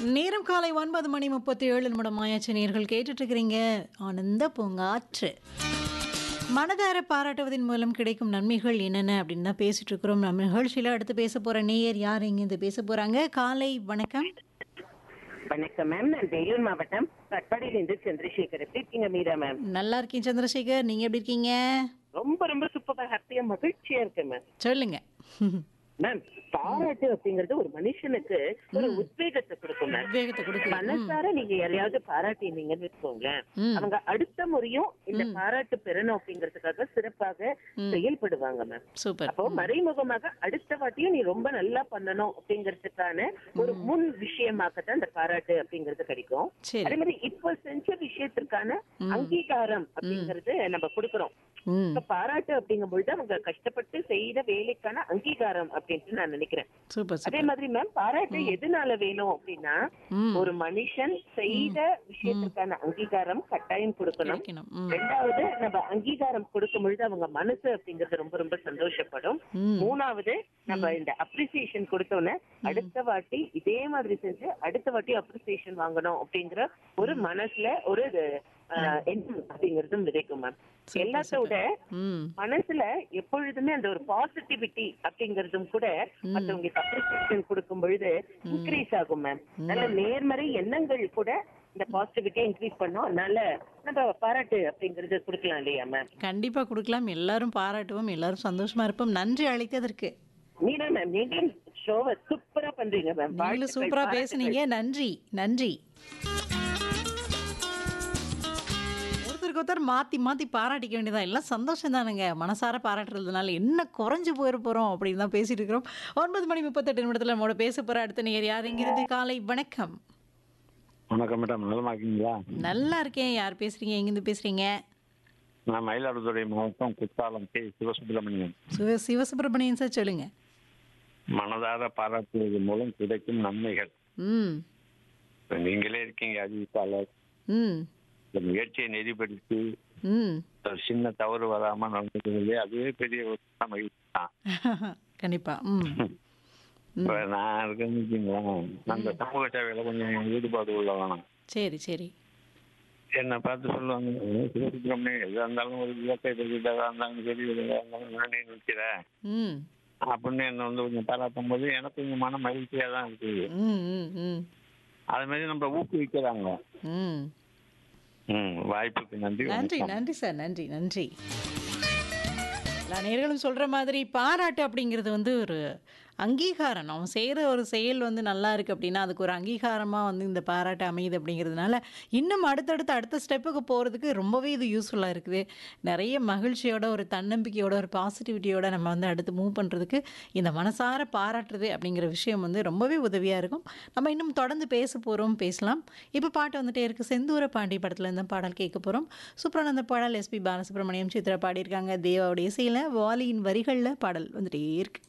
நேரம் காலை ஒன்பது மணி முப்பத்தி ஏழு நிமிடம் ஆயாச்சு நேர்கள் கேட்டுட்டு இருக்கிறீங்க ஆனந்த பூங்காற்று மனதார பாராட்டுவதன் மூலம் கிடைக்கும் நன்மைகள் என்னென்ன அப்படின்னு தான் பேசிட்டு இருக்கிறோம் நம்ம நிகழ்ச்சியில் அடுத்து பேச போற நேயர் யார் இங்கிருந்து பேச போறாங்க காலை வணக்கம் வணக்கம் மேம் நான் வேலூர் மாவட்டம் கட்பாடியிலிருந்து சந்திரசேகர் எப்படி இருக்கீங்க மீரா மேம் நல்லா இருக்கேன் சந்திரசேகர் நீங்க எப்படி இருக்கீங்க ரொம்ப ரொம்ப சூப்பரா ஹாப்பியா மகிழ்ச்சியா இருக்கேன் மேம் சொல்லுங்க மேம் பாராட்டு அப்படிங்கறது ஒரு மனுஷனுக்கு ஒரு உத்வேகத்தை கொடுக்கும் மேம் உத்வேகத்தை கொடுக்கலாம் மனசார நீங்க யாரையாவது பாராட்டினீங்கன்னு வச்சுக்கோங்களேன் ம். அவங்க அடுத்த முறையும் இந்த பாராட்டு பெறணும் அப்படிங்கறதுக்காக சிறப்பாக செயல்படுவாங்க மேம் சூப்பர் அப்போ மறைமுகமாக அடுத்த வாட்டியும் நீ ரொம்ப நல்லா பண்ணணும் அப்படிங்கறதுக்கான ஒரு முன் விஷயமாக தான் இந்த பாராட்டு அப்படிங்கறது கிடைக்கும் சரி அதே மாதிரி இப்ப செஞ்ச விஷயத்திற்கான அங்கீகாரம் அப்படிங்கறது நம்ம கொடுக்கறோம் ம் இப்ப பாராட்டு அப்படிங்கும் பொழுது அவங்க கஷ்டப்பட்டு செய்த வேலைக்கான அங்கீகாரம் அப்படின்ட்டு நான் நினைக்கிறேன் சூப்பர் அதே சூப்பர் மாதிரி மேம் பாராட்டு எதனால வேணும் அப்படின்னா ம் ஒரு மனுஷன் செய்த விஷயத்திற்கான அங்கீகாரம் கட்டாயம் கொடுக்கணும் கிடைக்கணும் ம் ரெண்டாவது நம்ம அங்கீகாரம் கொடுக்கும் பொழுது அவங்க மனசு அப்படிங்கறது ரொம்ப ரொம்ப சந்தோஷப்படும் ம் மூணாவது நம்ம இந்த அப்ரிசியேஷன் கொடுத்தோன்னே அடுத்த வாட்டி இதே மாதிரி செஞ்சு அடுத்த வாட்டி அப்ரிசியேஷன் வாங்கணும் அப்படிங்கிற ஒரு மனசுல ஒரு ஆஹ், எண்ணம் அப்படிங்கறதும் விதைக்கும் மேம் Super, எல்லாத்த விட ம் மனசுல எப்பொழுதுமே அந்த ஒரு பாசிட்டிவிட்டி அப்படிங்கறதும் கூட மத்தவங்களுக்கு அப்ரிசியேஷன் கொடுக்கும் பொழுது இன்க்ரீஸ் ஆகும் மேம் நல்ல நேர்மறை எண்ணங்கள் கூட இந்த பாசிட்டிவிட்டியை இன்க்ரீஸ் பண்ணும் அதனால நம்ம பாராட்டு அப்படிங்கறது கொடுக்கலாம் இல்லையா மேம் கண்டிப்பா கொடுக்கலாம் எல்லாரும் பாராட்டுவோம் எல்லாரும் சந்தோஷமா இருப்போம் நன்றி அழைத்ததற்கு மீனா மேம் நீங்களும் ஷோவை சூப்பரா பண்றீங்க மேம் நீங்களும் சூப்பரா பேசுனீங்க நன்றி நன்றி ஒருத்தருக்கு ஒருத்தர் மாத்தி மாத்தி பாராட்டிக்க வேண்டியதா எல்லாம் சந்தோஷம் தானுங்க மனசார பாராட்டுறதுனால என்ன குறைஞ்சு போயிட போறோம் அப்படின்னு தான் பேசிட்டு இருக்கிறோம் ஒன்பது மணி முப்பத்தெட்டு நிமிடத்துல நம்மளோட பேச போற அடுத்த நேர் யார் எங்கிருந்து காலை வணக்கம் வணக்கம் மேடம் நலமா இருக்கீங்களா நல்லா இருக்கேன் யார் பேசுறீங்க எங்கிருந்து பேசுறீங்க நான் மயிலாடுதுறை மாவட்டம் குத்தாலம் கே சிவசுப்பிரமணியன் சிவ சிவசுப்பிரமணியன் சார் சொல்லுங்க மனதார பாராட்டுவது மூலம் கிடைக்கும் நன்மைகள் ம் இப்ப நீங்களே இருக்கீங்க அறிவிப்பாளர் ம் இந்த முயற்சியை நெறிப்படுத்தி ம் ஒரு சின்ன தவறு வராம நடந்துக்கிறது அதுவே பெரிய ஒரு மகிழ்ச்சி தான் கண்டிப்பா ம் இப்ப நான் இருக்கேன்னு வச்சுங்களேன் அந்த சமூக சேவையில கொஞ்சம் ஈடுபாடு உள்ளவனா சரி சரி என்னை பார்த்து சொல்லுவாங்க "ஏய், சிவசுப்பிரமணியன் எதா இருந்தாலும் ஒரு இயற்கை எதா இருந்தாலும் சரி எதா இருந்தாலும் நானே நிற்கிற ம் அப்படின்னு என்ன வந்து கொஞ்சம் பாராட்டும் போது எனக்கு கொஞ்சம் மன மகிழ்ச்சியா தான் இருக்குது ம் ம் ம் அது மாதிரி நம்ம ஊக்குவிக்கிறாங்க ம் ம் வாய்ப்புக்கு நன்றி நன்றி வணக்கம். நன்றி சார் நன்றி நன்றி எல்லா நேர்களும் சொல்கிற மாதிரி பாராட்டு அப்படிங்கிறது வந்து ஒரு அங்கீகாரம் நம்ம செய்கிற ஒரு செயல் வந்து நல்லா இருக்குது அப்படின்னா அதுக்கு ஒரு அங்கீகாரமாக வந்து இந்த பாராட்டு அமையுது அப்படிங்கிறதுனால இன்னும் அடுத்தடுத்து அடுத்த ஸ்டெப்புக்கு போகிறதுக்கு ரொம்பவே இது யூஸ்ஃபுல்லாக இருக்குது நிறைய மகிழ்ச்சியோட ஒரு தன்னம்பிக்கையோட ஒரு பாசிட்டிவிட்டியோட நம்ம வந்து அடுத்து மூவ் பண்ணுறதுக்கு இந்த மனசார பாராட்டுறது அப்படிங்கிற விஷயம் வந்து ரொம்பவே உதவியாக இருக்கும் நம்ம இன்னும் தொடர்ந்து பேச போகிறோம் பேசலாம் இப்போ பாட்டு வந்துட்டே இருக்குது செந்தூர பாண்டி படத்தில் இந்த பாடல் கேட்க போகிறோம் சூப்பரான அந்த பாடல் எஸ்பி பாலசுப்ரமணியம் சித்ரா பாடியிருக்காங்க தேவாவுடைய இசையில் வாலியின் வரிகளில் பாடல் வந்துட்டே இருக்கு